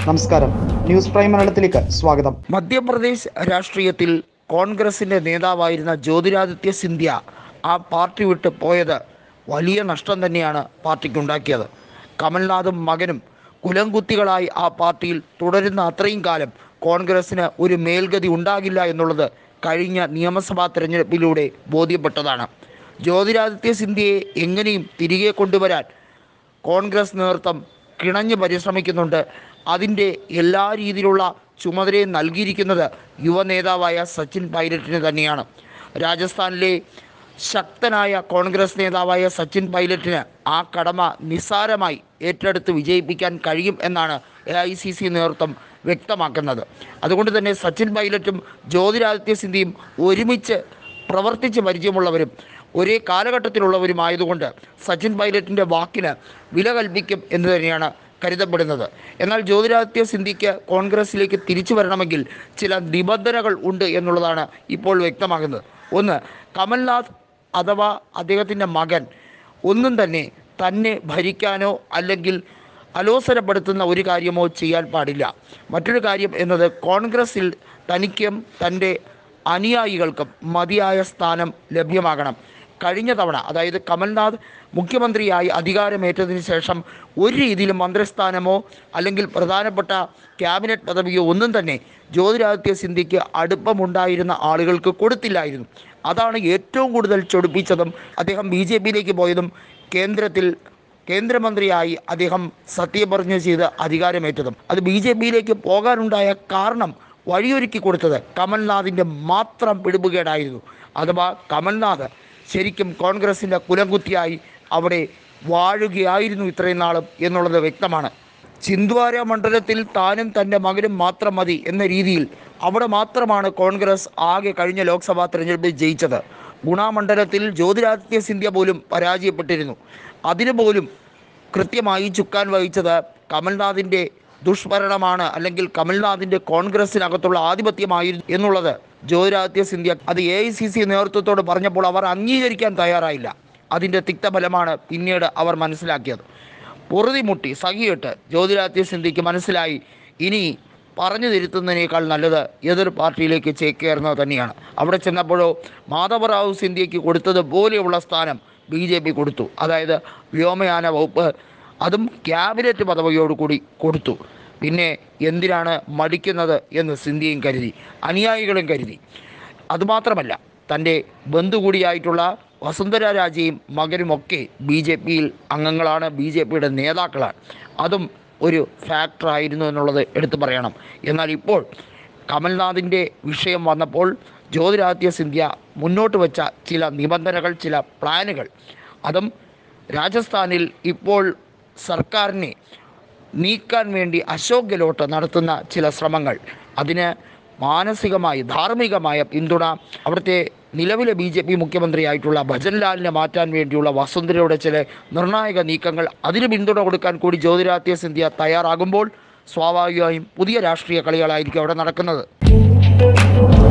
നമസ്കാരം news prime മലയാളത്തിലേക്ക് സ്വാഗതം മധ്യപ്രദേശ് രാഷ്ട്രീയത്തിൽ കോൺഗ്രസിൻ്റെ നേതാവായിരുന്ന ജ്യോതിരാദിത്യ സിന്ധ്യ ആ പാർട്ടി വിട്ട് പോയത് വലിയ നഷ്ടം തന്നെയാണ് പാർട്ടിക്കുണ്ടാക്കിയത് കമൽനാഥും മകനും കുലംകുത്തികളായി ആ പാർട്ടിയിൽ തുടരുന്ന അത്രയും കാലം കോൺഗ്രസ്സിന് ഒരു മേൽഗതി ഉണ്ടാകില്ല എന്നുള്ളത് കഴിഞ്ഞ നിയമസഭാ തെരഞ്ഞെടുപ്പിലൂടെ ബോധ്യപ്പെട്ടതാണ് ജ്യോതിരാദിത്യ സിന്ധ്യയെ എങ്ങനെയും തിരികെ കൊണ്ടുവരാൻ കോൺഗ്രസ് നേതൃത്വം കിണഞ്ഞ് പരിശ്രമിക്കുന്നുണ്ട് അതിൻ്റെ എല്ലാ രീതിയിലുള്ള ചുമതലയും നൽകിയിരിക്കുന്നത് യുവ നേതാവായ സച്ചിൻ പൈലറ്റിന് തന്നെയാണ് രാജസ്ഥാനിലെ ശക്തനായ കോൺഗ്രസ് നേതാവായ സച്ചിൻ പൈലറ്റിന് ആ കടമ നിസ്സാരമായി ഏറ്റെടുത്ത് വിജയിപ്പിക്കാൻ കഴിയും എന്നാണ് എ ഐ സി സി നേതൃത്വം വ്യക്തമാക്കുന്നത് അതുകൊണ്ട് തന്നെ സച്ചിൻ പൈലറ്റും ജ്യോതിരാദിത്യ സിന്ധ്യയും ഒരുമിച്ച് പ്രവർത്തിച്ച് പരിചയമുള്ളവരും ഒരേ കാലഘട്ടത്തിലുള്ളവരുമായതുകൊണ്ട് സച്ചിൻ പൈലറ്റിൻ്റെ വാക്കിന് വില കൽപ്പിക്കും എന്ന് തന്നെയാണ് കരുതപ്പെടുന്നത് എന്നാൽ ജ്യോതിരാദിത്യ സിന്ധ്യയ്ക്ക് കോൺഗ്രസിലേക്ക് തിരിച്ചു വരണമെങ്കിൽ ചില നിബന്ധനകൾ ഉണ്ട് എന്നുള്ളതാണ് ഇപ്പോൾ വ്യക്തമാകുന്നത് ഒന്ന് കമൽനാഥ് അഥവാ അദ്ദേഹത്തിൻ്റെ മകൻ ഒന്നും തന്നെ തന്നെ ഭരിക്കാനോ അല്ലെങ്കിൽ അലോസരപ്പെടുത്തുന്ന ഒരു കാര്യമോ ചെയ്യാൻ പാടില്ല മറ്റൊരു കാര്യം എന്നത് കോൺഗ്രസിൽ തനിക്കും തൻ്റെ അനുയായികൾക്കും മതിയായ സ്ഥാനം ലഭ്യമാകണം കഴിഞ്ഞ തവണ അതായത് കമൽനാഥ് മുഖ്യമന്ത്രിയായി അധികാരമേറ്റതിന് ശേഷം ഒരു രീതിയിലും മന്ത്രിസ്ഥാനമോ അല്ലെങ്കിൽ പ്രധാനപ്പെട്ട ക്യാബിനറ്റ് പദവിയോ ഒന്നും തന്നെ ജ്യോതിരാദിത്യ സിന്ധ്യയ്ക്ക് അടുപ്പമുണ്ടായിരുന്ന ആളുകൾക്ക് കൊടുത്തില്ലായിരുന്നു അതാണ് ഏറ്റവും കൂടുതൽ ചൊടിപ്പിച്ചതും അദ്ദേഹം ബി ജെ പിയിലേക്ക് പോയതും കേന്ദ്രത്തിൽ കേന്ദ്രമന്ത്രിയായി അദ്ദേഹം സത്യപ്രതിജ്ഞ ചെയ്ത് അധികാരമേറ്റതും അത് ബി ജെ പിയിലേക്ക് പോകാനുണ്ടായ കാരണം വഴിയൊരുക്കി കൊടുത്തത് കമൽനാഥിൻ്റെ മാത്രം പിടിപ്പുകേടായിരുന്നു അഥവാ കമൽനാഥ് ശരിക്കും കോൺഗ്രസിൻ്റെ കുലംകുത്തിയായി അവിടെ വാഴുകയായിരുന്നു ഇത്രയും നാളും എന്നുള്ളത് വ്യക്തമാണ് ചിന്ദ്വാര മണ്ഡലത്തിൽ താനും തൻ്റെ മകനും മാത്രം മതി എന്ന രീതിയിൽ അവിടെ മാത്രമാണ് കോൺഗ്രസ് ആകെ കഴിഞ്ഞ ലോക്സഭാ തെരഞ്ഞെടുപ്പിൽ ജയിച്ചത് ഗുണ മണ്ഡലത്തിൽ ജ്യോതിരാദിത്യ സിന്ധ്യ പോലും പരാജയപ്പെട്ടിരുന്നു അതിനു പോലും കൃത്യമായി ചുക്കാൻ വഹിച്ചത് കമൽനാഥിൻ്റെ ദുഷ്ഭരണമാണ് അല്ലെങ്കിൽ കമൽനാഥിൻ്റെ കോൺഗ്രസിനകത്തുള്ള ആധിപത്യമായിരുന്നു എന്നുള്ളത് ജ്യോതിരാദിത്യ സിന്ധ്യ അത് എ ഐ സി സി നേതൃത്വത്തോട് പറഞ്ഞപ്പോൾ അവർ അംഗീകരിക്കാൻ തയ്യാറായില്ല അതിൻ്റെ തിക്തഫലമാണ് പിന്നീട് അവർ മനസ്സിലാക്കിയത് പൊറുതിമുട്ടി സഹിയിട്ട് ജ്യോതിരാദിത്യ സിന്ധ്യയ്ക്ക് മനസ്സിലായി ഇനി പറഞ്ഞു തിരുത്തുന്നതിനേക്കാൾ നല്ലത് ഏതൊരു പാർട്ടിയിലേക്ക് ചേക്കേറുന്നത് തന്നെയാണ് അവിടെ ചെന്നപ്പോഴോ മാധവറാവു സിന്ധ്യയ്ക്ക് കൊടുത്തതുപോലെയുള്ള സ്ഥാനം ബി ജെ പി കൊടുത്തു അതായത് വ്യോമയാന വകുപ്പ് അതും ക്യാബിനറ്റ് പദവിയോടുകൂടി കൊടുത്തു പിന്നെ എന്തിനാണ് മടിക്കുന്നത് എന്ന് സിന്ധ്യയും കരുതി അനുയായികളും കരുതി അതുമാത്രമല്ല തൻ്റെ ബന്ധു കൂടിയായിട്ടുള്ള വസുന്ധര രാജയും മകനുമൊക്കെ ബി ജെ പിയിൽ അംഗങ്ങളാണ് ബി ജെ പിയുടെ നേതാക്കളാണ് അതും ഒരു ഫാക്ടറായിരുന്നു എന്നുള്ളത് എടുത്തു പറയണം എന്നാൽ ഇപ്പോൾ കമൽനാഥിൻ്റെ വിഷയം വന്നപ്പോൾ ജ്യോതിരാദിത്യ സിന്ധ്യ മുന്നോട്ട് വെച്ച ചില നിബന്ധനകൾ ചില പ്ലാനുകൾ അതും രാജസ്ഥാനിൽ ഇപ്പോൾ സർക്കാരിനെ നീക്കാൻ വേണ്ടി അശോക് ഗെലോട്ട് നടത്തുന്ന ചില ശ്രമങ്ങൾ അതിന് മാനസികമായി ധാർമ്മികമായ പിന്തുണ അവിടുത്തെ നിലവിലെ ബി ജെ പി മുഖ്യമന്ത്രിയായിട്ടുള്ള ഭജൻലാലിനെ മാറ്റാൻ വേണ്ടിയുള്ള വസുന്ധരയുടെ ചില നിർണായക നീക്കങ്ങൾ അതിന് പിന്തുണ കൊടുക്കാൻ കൂടി ജ്യോതിരാദിത്യ സിന്ധ്യ തയ്യാറാകുമ്പോൾ സ്വാഭാവികമായും പുതിയ രാഷ്ട്രീയ കളികളായിരിക്കും അവിടെ നടക്കുന്നത്